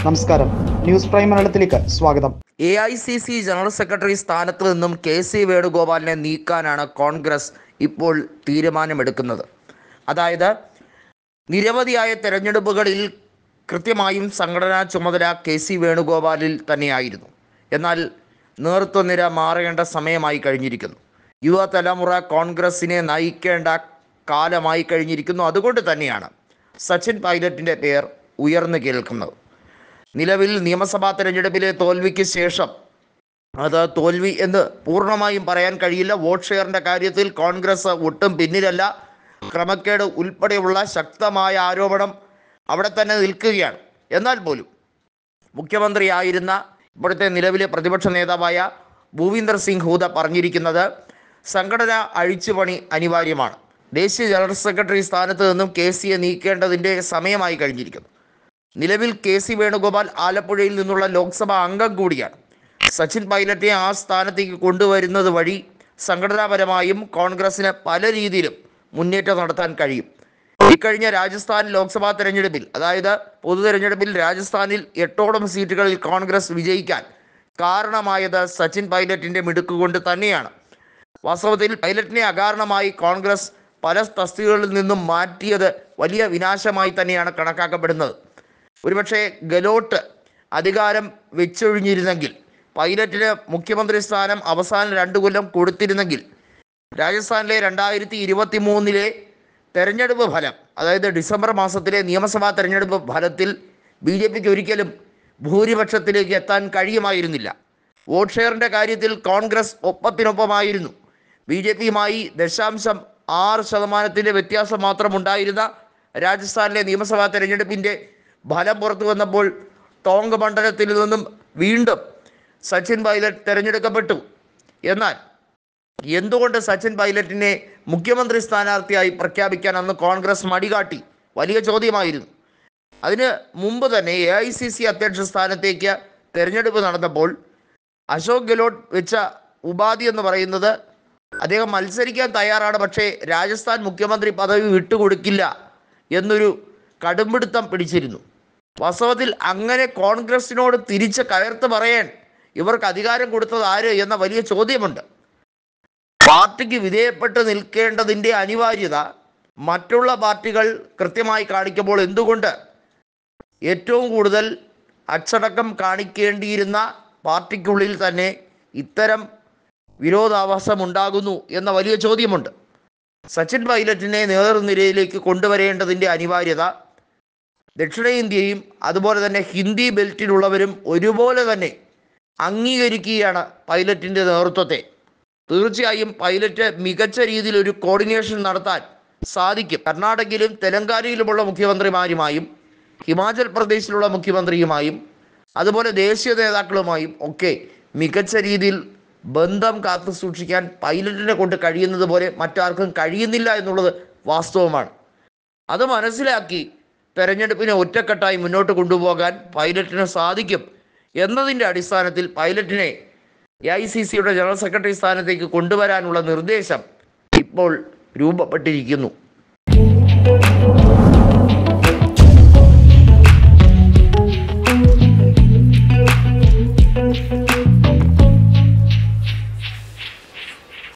നമസ്കാരം news prime മലയാളത്തിലേക്ക് സ്വാഗതം A I C C general secretary സ്ഥാനത്ത് നിന്നും കെ സി വേണുഗോപാലിനെ നീക്കാനാണ് കോൺഗ്രസ് ഇപ്പോൾ തീരുമാനമെടുക്കുന്നത് അതായത് നിരവധിയായ തെരഞ്ഞെടുപ്പുകളിൽ കൃത്യമായും സംഘടനാ ചുമതല കെ സി വേണുഗോപാലിൽ തന്നെയായിരുന്നു എന്നാൽ നേതൃത്വനിര മാറേണ്ട സമയമായി കഴിഞ്ഞിരിക്കുന്നു യുവതലമുറ കോൺഗ്രസിനെ നയിക്കേണ്ട കാലമായി കഴിഞ്ഞിരിക്കുന്നു അതുകൊണ്ട് തന്നെയാണ് സച്ചിൻ പൈലറ്റിൻ്റെ പേർ ഉയർന്നു കേൾക്കുന്നത് നിലവിൽ നിയമസഭാ തെരഞ്ഞെടുപ്പിലെ തോൽവിക്ക് ശേഷം അത് തോൽവി എന്ന് പൂർണ്ണമായും പറയാൻ കഴിയില്ല വോട്ട് ഷെയറിൻ്റെ കാര്യത്തിൽ കോൺഗ്രസ് ഒട്ടും പിന്നിലല്ല ക്രമക്കേട് ഉൾപ്പെടെയുള്ള ശക്തമായ ആരോപണം അവിടെ തന്നെ നിൽക്കുകയാണ് എന്നാൽ പോലും മുഖ്യമന്ത്രിയായിരുന്ന ഇപ്പോഴത്തെ നിലവിലെ പ്രതിപക്ഷ നേതാവായ ഭൂവിന്ദർ സിംഗ് ഹൂദ പറഞ്ഞിരിക്കുന്നത് സംഘടന അഴിച്ചുപണി അനിവാര്യമാണ് ദേശീയ ജനറൽ സെക്രട്ടറി സ്ഥാനത്ത് നിന്നും കെ സിയെ നീക്കേണ്ടതിൻ്റെ സമയമായി കഴിഞ്ഞിരിക്കുന്നു നിലവിൽ കെ സി വേണുഗോപാൽ ആലപ്പുഴയിൽ നിന്നുള്ള ലോക്സഭാ അംഗം കൂടിയാണ് സച്ചിൻ പൈലറ്റിനെ ആ സ്ഥാനത്തേക്ക് കൊണ്ടുവരുന്നത് വഴി സംഘടനാപരമായും കോൺഗ്രസിന് പല രീതിയിലും മുന്നേറ്റം നടത്താൻ കഴിയും ഇക്കഴിഞ്ഞ രാജസ്ഥാൻ ലോക്സഭാ തെരഞ്ഞെടുപ്പിൽ അതായത് പൊതു തെരഞ്ഞെടുപ്പിൽ രാജസ്ഥാനിൽ എട്ടോളം സീറ്റുകളിൽ കോൺഗ്രസ് വിജയിക്കാൻ കാരണമായത് സച്ചിൻ പൈലറ്റിൻ്റെ മിടുക്കുകൊണ്ട് തന്നെയാണ് വാസ്തവത്തിൽ പൈലറ്റിനെ അകാരണമായി കോൺഗ്രസ് പല തസ്തികകളിൽ നിന്നും മാറ്റിയത് വലിയ വിനാശമായി തന്നെയാണ് കണക്കാക്കപ്പെടുന്നത് ഒരുപക്ഷെ ഗെലോട്ട് അധികാരം വെച്ചൊഴിഞ്ഞിരുന്നെങ്കിൽ പൈലറ്റിന് മുഖ്യമന്ത്രി സ്ഥാനം അവസാന രണ്ടു കൊല്ലം കൊടുത്തിരുന്നെങ്കിൽ രാജസ്ഥാനിലെ രണ്ടായിരത്തി ഇരുപത്തി മൂന്നിലെ തെരഞ്ഞെടുപ്പ് ഫലം അതായത് ഡിസംബർ മാസത്തിലെ നിയമസഭാ തെരഞ്ഞെടുപ്പ് ഫലത്തിൽ ബി ജെ പിക്ക് ഒരിക്കലും ഭൂരിപക്ഷത്തിലേക്ക് എത്താൻ കഴിയുമായിരുന്നില്ല വോട്ട് ഷെയറിൻ്റെ കാര്യത്തിൽ കോൺഗ്രസ് ഒപ്പത്തിനൊപ്പമായിരുന്നു ബി ജെ പിയുമായി ദശാംശം ആറ് ശതമാനത്തിൻ്റെ വ്യത്യാസം മാത്രമുണ്ടായിരുന്ന രാജസ്ഥാനിലെ നിയമസഭാ തെരഞ്ഞെടുപ്പിൻ്റെ ഫലം പുറത്തു വന്നപ്പോൾ ടോങ്ക് മണ്ഡലത്തിൽ നിന്നും വീണ്ടും സച്ചിൻ പൈലറ്റ് തിരഞ്ഞെടുക്കപ്പെട്ടു എന്നാൽ എന്തുകൊണ്ട് സച്ചിൻ പൈലറ്റിനെ മുഖ്യമന്ത്രി സ്ഥാനാർത്ഥിയായി പ്രഖ്യാപിക്കാൻ അന്ന് കോൺഗ്രസ് മടികാട്ടി വലിയ ചോദ്യമായിരുന്നു അതിന് മുമ്പ് തന്നെ എ ഐ സി സി അധ്യക്ഷ സ്ഥാനത്തേക്ക് തെരഞ്ഞെടുപ്പ് നടന്നപ്പോൾ അശോക് ഗെലോട്ട് വെച്ച ഉപാധി എന്ന് പറയുന്നത് അദ്ദേഹം മത്സരിക്കാൻ തയ്യാറാണ് പക്ഷേ രാജസ്ഥാൻ മുഖ്യമന്ത്രി പദവി വിട്ടുകൊടുക്കില്ല എന്നൊരു കടുംപിടുത്തം പിടിച്ചിരുന്നു വാസ്തവത്തിൽ അങ്ങനെ കോൺഗ്രസിനോട് തിരിച്ച് കയർത്ത് പറയാൻ ഇവർക്ക് അധികാരം കൊടുത്തത് ആര് എന്ന വലിയ ചോദ്യമുണ്ട് പാർട്ടിക്ക് വിധേയപ്പെട്ട് നിൽക്കേണ്ടതിൻ്റെ അനിവാര്യത മറ്റുള്ള പാർട്ടികൾ കൃത്യമായി കാണിക്കുമ്പോൾ എന്തുകൊണ്ട് ഏറ്റവും കൂടുതൽ അച്ചടക്കം കാണിക്കേണ്ടിയിരുന്ന പാർട്ടിക്കുള്ളിൽ തന്നെ ഇത്തരം വിരോധാഭാസം ഉണ്ടാകുന്നു എന്ന വലിയ ചോദ്യമുണ്ട് സച്ചിൻ പൈലറ്റിനെ നേതൃനിരയിലേക്ക് കൊണ്ടുവരേണ്ടതിൻ്റെ അനിവാര്യത ദക്ഷിണേന്ത്യയും അതുപോലെ തന്നെ ഹിന്ദി ബെൽറ്റിലുള്ളവരും ഒരുപോലെ തന്നെ അംഗീകരിക്കുകയാണ് പൈലറ്റിൻ്റെ നേതൃത്വത്തെ തീർച്ചയായും പൈലറ്റ് മികച്ച രീതിയിൽ ഒരു കോർഡിനേഷൻ നടത്താൻ സാധിക്കും കർണാടകയിലും തെലങ്കാനയിലുമുള്ള മുഖ്യമന്ത്രിമാരുമായും ഹിമാചൽ പ്രദേശിലുള്ള മുഖ്യമന്ത്രിയുമായും അതുപോലെ ദേശീയ നേതാക്കളുമായും ഒക്കെ മികച്ച രീതിയിൽ ബന്ധം കാത്തു സൂക്ഷിക്കാൻ പൈലറ്റിനെ കൊണ്ട് കഴിയുന്നത് പോലെ മറ്റാർക്കും കഴിയുന്നില്ല എന്നുള്ളത് വാസ്തവമാണ് അത് മനസ്സിലാക്കി തെരഞ്ഞെടുപ്പിനെ ഒറ്റക്കെട്ടായി മുന്നോട്ട് കൊണ്ടുപോകാൻ പൈലറ്റിന് സാധിക്കും എന്നതിൻ്റെ അടിസ്ഥാനത്തിൽ പൈലറ്റിനെ എ ഐ സി സിയുടെ ജനറൽ സെക്രട്ടറി സ്ഥാനത്തേക്ക് കൊണ്ടുവരാനുള്ള നിർദ്ദേശം ഇപ്പോൾ രൂപപ്പെട്ടിരിക്കുന്നു